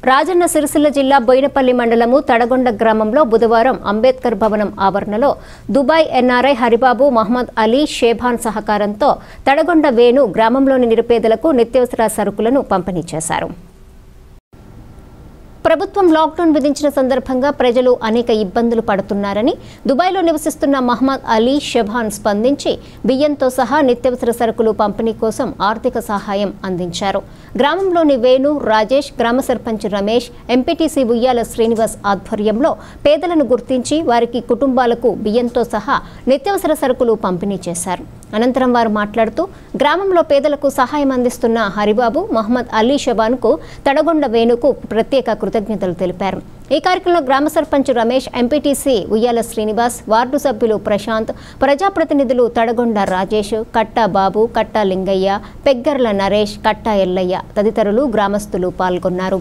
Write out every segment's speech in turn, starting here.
రాజన్న సిరిసిల్ల జిల్లా బోయినపల్లి మండలము తడగొండ గ్రామంలో బుధవారం అంబేద్కర్ భవనం ఆవరణలో దుబాయ్ ఎన్ఆర్ఐ హరిబాబు మహమ్మద్ అలీ షేభాన్ సహకారంతో తడగొండ వేణు గ్రామంలోని నిరుపేదలకు నిత్యావసర సరుకులను పంపిణీ చేశారు ప్రభుత్వం లాక్డౌన్ విధించిన సందర్భంగా ప్రజలు అనేక ఇబ్బందులు పడుతున్నారని దుబాయ్లో నివసిస్తున్న మహమ్మద్ అలీ షెబాన్ స్పందించి బియ్యంతో సహా నిత్యావసర సరుకులు పంపిణీ కోసం ఆర్థిక సహాయం అందించారు గ్రామంలోని వేణు రాజేష్ గ్రామ సర్పంచ్ రమేష్ ఎంపీటీసీ ఉయ్యాల శ్రీనివాస్ ఆధ్వర్యంలో పేదలను గుర్తించి వారికి కుటుంబాలకు బియ్యంతో సహా నిత్యావసర సరుకులు పంపిణీ చేశారు అనంతరం వారు మాట్లాడుతూ గ్రామంలో పేదలకు సహాయం అందిస్తున్న హరిబాబు మహమ్మద్ అలీ షబాన్కు తడగొండ వేణుకు ప్రత్యేక కృతజ్ఞతలు తెలిపారు ఈ కార్యక్రమంలో గ్రామ సర్పంచ్ రమేష్ ఎంపీటీసీ ఉయ్యాల శ్రీనివాస్ వార్డు సభ్యులు ప్రశాంత్ ప్రజాప్రతినిధులు తడగొండ రాజేష్ కట్టా బాబు కట్టా లింగయ్య పెగ్గర్ల నరేష్ కట్టా ఎల్లయ్య తదితరులు గ్రామస్తులు పాల్గొన్నారు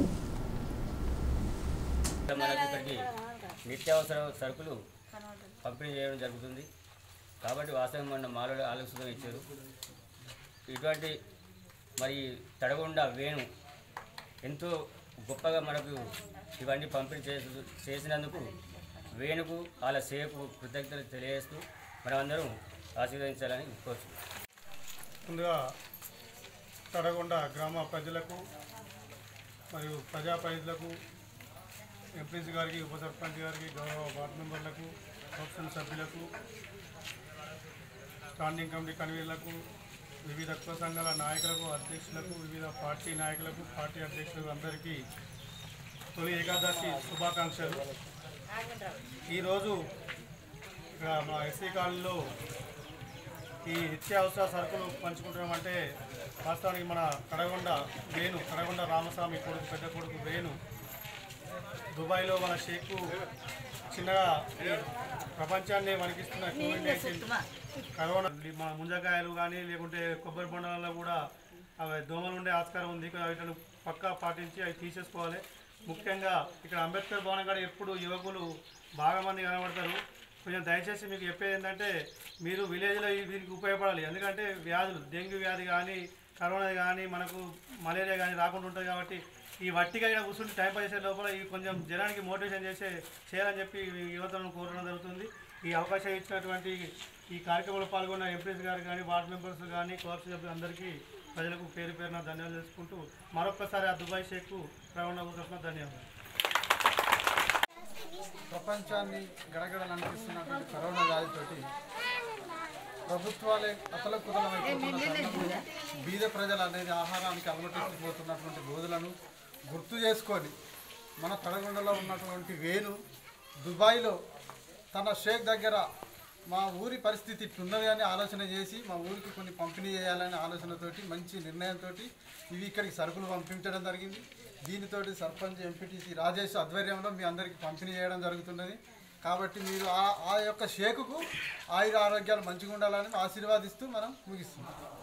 మనకి ఇక్కడికి నిత్యావసర సరుకులు పంపిణీ చేయడం జరుగుతుంది కాబట్టి వాస్తవం మన మాలో ఆలోచన ఇచ్చారు ఇటువంటి మరి తడగొండ వేణు ఎంతో గొప్పగా మనకు ఇవన్నీ పంపిణీ చేసి చేసినందుకు వేణుకు వాళ్ళ సేపు కృతజ్ఞతలు తెలియజేస్తూ మనమందరం ఆశీర్వదించాలని కోరుతున్నాం ముందుగా తడగొండ గ్రామ ప్రజలకు మరియు ప్రజాప్రతినిధులకు ఎంపీసీ గారికి ఉప సర్పంచ్ గారికి గౌరవ వార్డు మెంబర్లకు కౌన్సిల్ సభ్యులకు స్టాండింగ్ కమిటీ కన్వీనర్లకు వివిధ కుల సంఘాల నాయకులకు అధ్యక్షులకు వివిధ పార్టీ నాయకులకు పార్టీ అధ్యక్షులకు అందరికీ తొలి ఏకాదశి శుభాకాంక్షలు ఈరోజు ఇక్కడ మా ఎస్సీ కాలనీలో ఈ నిత్యావసర సరుకులు పంచుకుంటున్నామంటే వాస్తవానికి మన కడగొండ వేణు కడగొండ రామస్వామి కొడుకు పెద్ద కొడుకు వేణు దుబాయ్లో మన షేక్ చిన్నగా ఈ ప్రపంచాన్ని వణికిస్తున్న కోవిడ్ నైన్టీన్ కరోనా మన ముంజకాయలు కానీ లేకుంటే కొబ్బరి బొండాలలో కూడా అవి దోమలు ఉండే ఆస్కారం ఉంది వీటిని పక్కా పాటించి అవి తీసేసుకోవాలి ముఖ్యంగా ఇక్కడ అంబేద్కర్ భవనం కాడ ఎప్పుడు యువకులు బాగా మంది కనబడతారు కొంచెం దయచేసి మీకు చెప్పేది ఏంటంటే మీరు విలేజ్లో ఈ- దీనికి ఉపయోగపడాలి ఎందుకంటే వ్యాధులు డెంగ్యూ వ్యాధి కానీ కరోనా కానీ మనకు మలేరియా కానీ రాకుండా ఉంటుంది కాబట్టి ఈ వట్టిగా ఇక్కడ కూర్చుని టైం పాస్ చేసే లోపల ఇవి కొంచెం జనానికి మోటివేషన్ చేసే చేయాలని చెప్పి యువతను కోరడం జరుగుతుంది ఈ అవకాశం ఇచ్చినటువంటి ఈ కార్యక్రమంలో పాల్గొన్న ఎంపీస్ గారు కానీ వార్డు మెంబర్స్ కానీ కోఆప్స్ సభ్యులు అందరికీ ప్రజలకు పేరు పేరున ధన్యవాదాలు తెలుసుకుంటూ మరొకసారి ఆ దుబాయ్ షేక్ రవాణా తరఫున ధన్యవాదాలు ప్రపంచాన్ని గడగడలనిపిస్తున్నటువంటి కరోనా వ్యాధితోటి ప్రభుత్వాలే అతలకుతలమైపోతున్న తరుణంలో బీద ప్రజలు అనేది ఆహారానికి అలమటించిపోతున్నటువంటి రోజులను గుర్తు చేసుకొని మన తడగొండలో ఉన్నటువంటి వేణు దుబాయ్లో తన షేక్ దగ్గర మా ఊరి పరిస్థితి ఇట్లున్నది అని ఆలోచన చేసి మా ఊరికి కొన్ని పంపిణీ చేయాలనే ఆలోచనతోటి మంచి నిర్ణయంతో ఇవి ఇక్కడికి సరుకులు పంపించడం జరిగింది దీనితోటి సర్పంచ్ ఎంపీటీసీ రాజేష్ ఆధ్వర్యంలో మీ అందరికీ పంపిణీ చేయడం జరుగుతున్నది కాబట్టి మీరు ఆ ఆ యొక్క షేకుకు ఆయుర ఆరోగ్యాలు మంచిగా ఉండాలని ఆశీర్వాదిస్తూ మనం ముగిస్తున్నాం